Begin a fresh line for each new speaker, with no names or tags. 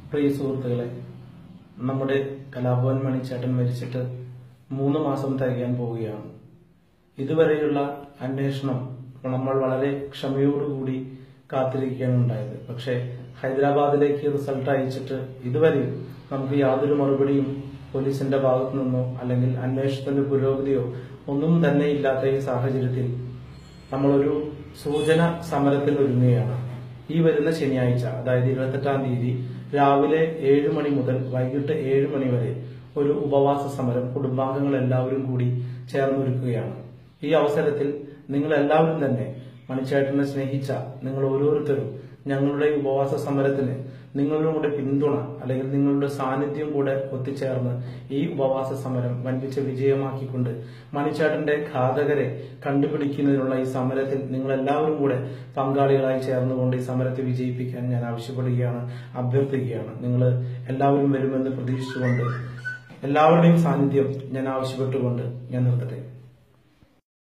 പ്രിയ സുഹൃത്തുക്കളെ നമ്മുടെ കലാഭവൻ മണിച്ചേട്ടൻ മരിച്ചിട്ട് മൂന്ന് മാസം തികയാൻ പോവുകയാണ് ഇതുവരെയുള്ള അന്വേഷണം നമ്മൾ വളരെ ക്ഷമയോടുകൂടി കാത്തിരിക്കുകയാണ് ഉണ്ടായത് പക്ഷേ ഹൈദരാബാദിലേക്ക് റിസൾട്ട് അയച്ചിട്ട് ഇതുവരെയും നമുക്ക് യാതൊരു മറുപടിയും പോലീസിന്റെ ഭാഗത്തു നിന്നോ അല്ലെങ്കിൽ അന്വേഷണത്തിന്റെ പുരോഗതിയോ ഒന്നും തന്നെ ഇല്ലാത്ത ഈ സാഹചര്യത്തിൽ നമ്മളൊരു സൂചന സമരത്തിൽ ഒരുങ്ങുകയാണ് ഈ വരുന്ന ശനിയാഴ്ച അതായത് ഇരുപത്തെട്ടാം തീയതി രാവിലെ ഏഴ് മണി മുതൽ വൈകിട്ട് ഏഴ് മണി വരെ ഒരു ഉപവാസ സമരം കുടുംബാംഗങ്ങൾ എല്ലാവരും കൂടി ചേർന്നൊരുക്കുകയാണ് ഈ അവസരത്തിൽ നിങ്ങൾ എല്ലാവരും തന്നെ മണിച്ചേട്ടനെ സ്നേഹിച്ച നിങ്ങൾ ഓരോരുത്തരും ഞങ്ങളുടെ ഈ ഉപവാസ സമരത്തിന് നിങ്ങളുടെ കൂടെ പിന്തുണ അല്ലെങ്കിൽ നിങ്ങളുടെ സാന്നിധ്യം കൂടെ ഒത്തുചേർന്ന് ഈ ഉപവാസ സമരം വൻപിച്ച വിജയമാക്കിക്കൊണ്ട് മണിച്ചേട്ടന്റെ ഘാതകരെ കണ്ടുപിടിക്കുന്നതിനുള്ള ഈ സമരത്തിൽ നിങ്ങൾ എല്ലാവരും കൂടെ പങ്കാളികളായി ചേർന്നുകൊണ്ട് ഈ സമരത്തെ വിജയിപ്പിക്കാൻ ഞാൻ ആവശ്യപ്പെടുകയാണ് അഭ്യർത്ഥിക്കുകയാണ് നിങ്ങൾ എല്ലാവരും വരുമെന്ന് പ്രതീക്ഷിച്ചുകൊണ്ട് എല്ലാവരുടെയും സാന്നിധ്യം ഞാൻ ആവശ്യപ്പെട്ടുകൊണ്ട് ഞാൻ നിർത്തട്ടെ